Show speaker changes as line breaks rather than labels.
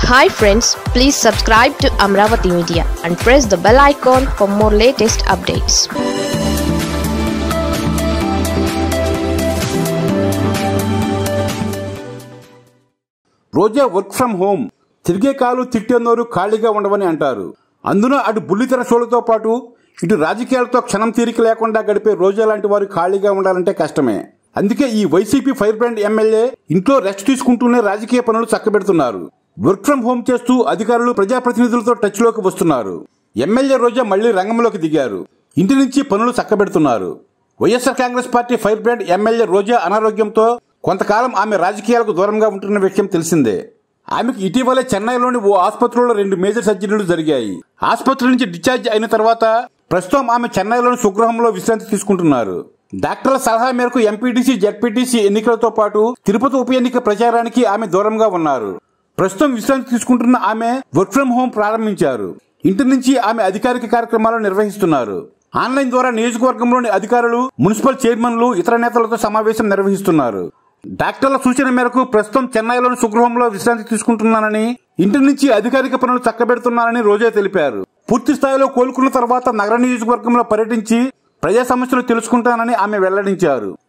hi friends please subscribe to Amaravati media and press the bell icon for more latest updates
Roja work from home తిరిగే కాలు తిట్టేనోరు ఖాళీగా ఉండవని అంటారు అందున అటు బుల్లితెర షోలతో పాటు ఇటు రాజకీయాలతో క్షణం తీరిక లేకుండా గడిపే రోజా లాంటి వారు ఖాళీగా ఉండాలంటే కష్టమే అందుకే ఈ వైసీపీ ఫైర్ బ్రాండ్ ఎమ్మెల్యే ఇంట్లో రెస్ట్ తీసుకుంటూనే రాజకీయ పనులు చక్కబెడుతున్నారు వర్క్ ఫ్రం హోమ్ చేస్తూ అధికారులు ప్రజాప్రతినిధులతో టచ్ లోకి వస్తున్నారు ఎమ్మెల్యే రోజా మళ్లీ రంగంలోకి దిగారు ఇంటి నుంచి పనులు చక్కబెడుతున్నారు YSR Congress party fire brand MLA Roja అనారోగ్యంతో కొంతకాలం ఆమె రాజకీయాలకు దూరంగా ఉంటున్న విషయం తెలిసిందే ఆమెకు ఇటీవలే చెన్నైలోని ఓ ఆసుపత్రిలో రెండు మేజర్ సర్జరీలు జరిగాయి ఆసుపత్రి నుంచి డిశ్చార్జ్ అయిన తర్వాత ప్రస్తుతం ఆమె చెన్నైలోని స్వగృహంలో విశ్రాంతి తీసుకుంటున్నారు డాక్టర్ల సలహా మేరకు ఎంపీటీసీ జెడ్పీటీసీ ఎన్నికలతో పాటు తిరుపతి ఉప ఎన్నిక ప్రచారానికి ఆమె దూరంగా ఉన్నారు ప్రస్తుతం విశ్రాంతి తీసుకుంటున్న ఆమె వర్క్ ఫ్రం హోం ప్రారంభించారు ఇంటి నుంచి ఆమె అధికారిక కార్యక్రమాలు నిర్వహిస్తున్నారు ఆన్లైన్ ద్వారా నియోజకవర్గంలోని అధికారులు మున్సిపల్ చైర్మన్లు ఇతర నేతలతో సమావేశం నిర్వహిస్తున్నారు డాక్టర్ల సూచన మేరకు ప్రస్తుతం చెన్నైలోని సుగృహంలో విశ్రాంతి తీసుకుంటున్నానని ఇంటి నుంచి అధికారిక పనులు చక్కబెడుతున్నానని రోజా తెలిపారు పూర్తి స్థాయిలో కోలుకున్న తర్వాత నగర నియోజకవర్గంలో పర్యటించి ప్రజా సమస్యలు తెలుసుకుంటానని ఆమె వెల్లడించారు